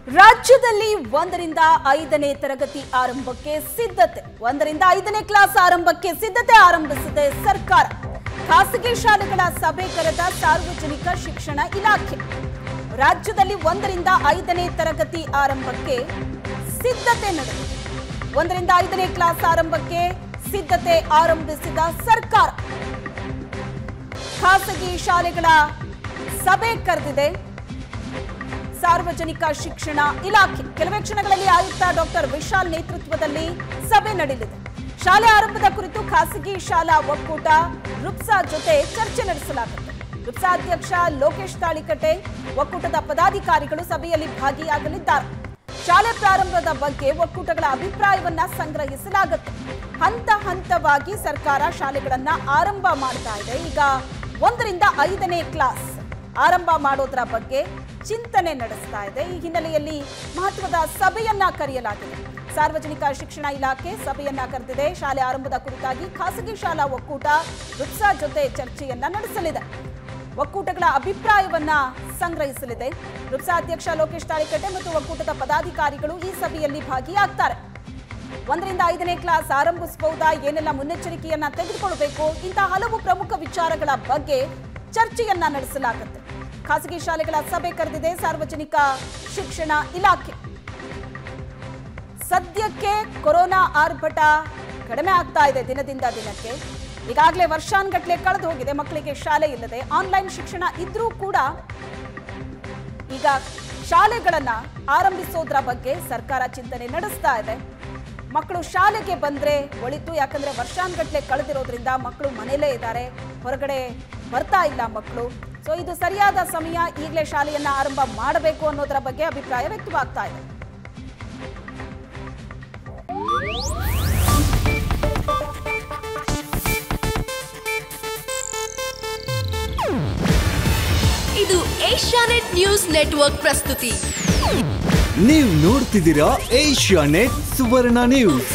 ರಾಜ್ಯದಲ್ಲಿ ಒಂದರಿಂದ ಐದನೇ ತರಗತಿ ಆರಂಭಕ್ಕೆ ಸಿದ್ಧತೆ ಒಂದರಿಂದ ಐದನೇ ಕ್ಲಾಸ್ ಆರಂಭಕ್ಕೆ ಸಿದ್ಧತೆ ಆರಂಭಿಸಿದೆ ಸರ್ಕಾರ ಖಾಸಗಿ ಶಾಲೆಗಳ ಸಭೆ ಕರೆದ ಸಾರ್ವಜನಿಕ ಶಿಕ್ಷಣ ಇಲಾಖೆ ರಾಜ್ಯದಲ್ಲಿ ಒಂದರಿಂದ ಐದನೇ ತರಗತಿ ಆರಂಭಕ್ಕೆ ಸಿದ್ಧತೆ ನಡೆದಿದೆ ಒಂದರಿಂದ ಐದನೇ ಕ್ಲಾಸ್ ಆರಂಭಕ್ಕೆ ಸಿದ್ಧತೆ ಆರಂಭಿಸಿದ ಸರ್ಕಾರ ಖಾಸಗಿ ಶಾಲೆಗಳ ಸಭೆ ಕರೆದಿದೆ ಸಾರ್ವಜನಿಕ ಶಿಕ್ಷಣ ಇಲಾಖೆ ಕೆಲವೇ ಕ್ಷಣಗಳಲ್ಲಿ ಆಯುಕ್ತ ಡಾಕ್ಟರ್ ವಿಶಾಲ್ ನೇತೃತ್ವದಲ್ಲಿ ಸಭೆ ನಡೆಯಲಿದೆ ಶಾಲೆ ಆರಂಭದ ಕುರಿತು ಖಾಸಗಿ ಶಾಲಾ ಒಕ್ಕೂಟ ರುಪ್ಸಾ ಜೊತೆ ಚರ್ಚೆ ನಡೆಸಲಾಗುತ್ತೆ ರುಪ್ಸಾ ಅಧ್ಯಕ್ಷ ಲೋಕೇಶ್ ತಾಳಿಕಟೆ ಒಕ್ಕೂಟದ ಪದಾಧಿಕಾರಿಗಳು ಸಭೆಯಲ್ಲಿ ಭಾಗಿಯಾಗಲಿದ್ದಾರೆ ಶಾಲೆ ಪ್ರಾರಂಭದ ಬಗ್ಗೆ ಒಕ್ಕೂಟಗಳ ಅಭಿಪ್ರಾಯವನ್ನ ಸಂಗ್ರಹಿಸಲಾಗುತ್ತೆ ಹಂತ ಹಂತವಾಗಿ ಸರ್ಕಾರ ಶಾಲೆಗಳನ್ನ ಆರಂಭ ಮಾಡ್ತಾ ಇದೆ ಈಗ ಒಂದರಿಂದ ಐದನೇ ಕ್ಲಾಸ್ ಆರಂಭ ಮಾಡೋದ್ರ ಬಗ್ಗೆ ಚಿಂತನೆ ನಡೆಸ್ತಾ ಇದೆ ಈ ಹಿನ್ನೆಲೆಯಲ್ಲಿ ಮಹತ್ವದ ಸಭೆಯನ್ನ ಕರೆಯಲಾಗಿದೆ ಸಾರ್ವಜನಿಕ ಶಿಕ್ಷಣ ಇಲಾಖೆ ಸಭೆಯನ್ನ ಕರೆದಿದೆ ಶಾಲೆ ಆರಂಭದ ಕುರಿತಾಗಿ ಖಾಸಗಿ ಶಾಲಾ ಒಕ್ಕೂಟ ರುಪ್ಸಾ ಜೊತೆ ಚರ್ಚೆಯನ್ನ ನಡೆಸಲಿದೆ ಒಕ್ಕೂಟಗಳ ಅಭಿಪ್ರಾಯವನ್ನ ಸಂಗ್ರಹಿಸಲಿದೆ ರುಪ್ಸಾ ಅಧ್ಯಕ್ಷ ಲೋಕೇಶ್ ತಾಳಿಕಟ್ಟೆ ಮತ್ತು ಒಕ್ಕೂಟದ ಪದಾಧಿಕಾರಿಗಳು ಈ ಸಭೆಯಲ್ಲಿ ಭಾಗಿಯಾಗ್ತಾರೆ ಒಂದರಿಂದ ಐದನೇ ಕ್ಲಾಸ್ ಆರಂಭಿಸಬಹುದಾ ಏನೆಲ್ಲ ಮುನ್ನೆಚ್ಚರಿಕೆಯನ್ನ ತೆಗೆದುಕೊಳ್ಬೇಕು ಇಂತಹ ಹಲವು ಪ್ರಮುಖ ವಿಚಾರಗಳ ಬಗ್ಗೆ ಚರ್ಚೆಯನ್ನ ನಡೆಸಲಾಗುತ್ತೆ ಖಾಸಗಿ ಶಾಲೆಗಳ ಸಭೆ ಕರೆದಿದೆ ಸಾರ್ವಜನಿಕ ಶಿಕ್ಷಣ ಇಲಾಖೆ ಸದ್ಯಕ್ಕೆ ಕೊರೋನಾ ಆರ್ಭಟ ಕಡಿಮೆ ಆಗ್ತಾ ಇದೆ ದಿನದಿಂದ ದಿನಕ್ಕೆ ಈಗಾಗಲೇ ವರ್ಷಾನ್ಗಟ್ಲೆ ಕಳೆದು ಹೋಗಿದೆ ಮಕ್ಕಳಿಗೆ ಶಾಲೆ ಇಲ್ಲದೆ ಆನ್ಲೈನ್ ಶಿಕ್ಷಣ ಇದ್ರೂ ಕೂಡ ಈಗ ಶಾಲೆಗಳನ್ನ ಆರಂಭಿಸೋದ್ರ ಬಗ್ಗೆ ಸರ್ಕಾರ ಚಿಂತನೆ ನಡೆಸ್ತಾ ಇದೆ ಮಕ್ಕಳು ಶಾಲೆಗೆ ಬಂದ್ರೆ ಒಳಿತು ಯಾಕಂದ್ರೆ ವರ್ಷಾನ್ಗಟ್ಲೆ ಕಳೆದಿರೋದ್ರಿಂದ ಮಕ್ಕಳು ಮನೇಲೇ ಇದ್ದಾರೆ ಹೊರಗಡೆ ಬರ್ತಾ ಇಲ್ಲ ಮಕ್ಕಳು ಸೊ ಇದು ಸರಿಯಾದ ಸಮಯ ಈಗಲೇ ಶಾಲೆಯನ್ನ ಆರಂಭ ಮಾಡಬೇಕು ಅನ್ನೋದರ ಬಗ್ಗೆ ಅಭಿಪ್ರಾಯ ವ್ಯಕ್ತವಾಗ್ತಾ ಇದೆ ಇದು ಏಷ್ಯಾನೆಟ್ ನ್ಯೂಸ್ ನೆಟ್ವರ್ಕ್ ಪ್ರಸ್ತುತಿ ನೀವು ನೋಡ್ತಿದ್ದೀರಾ ಏಷ್ಯಾ ನೆಟ್ ಸುವರ್ಣ ನ್ಯೂಸ್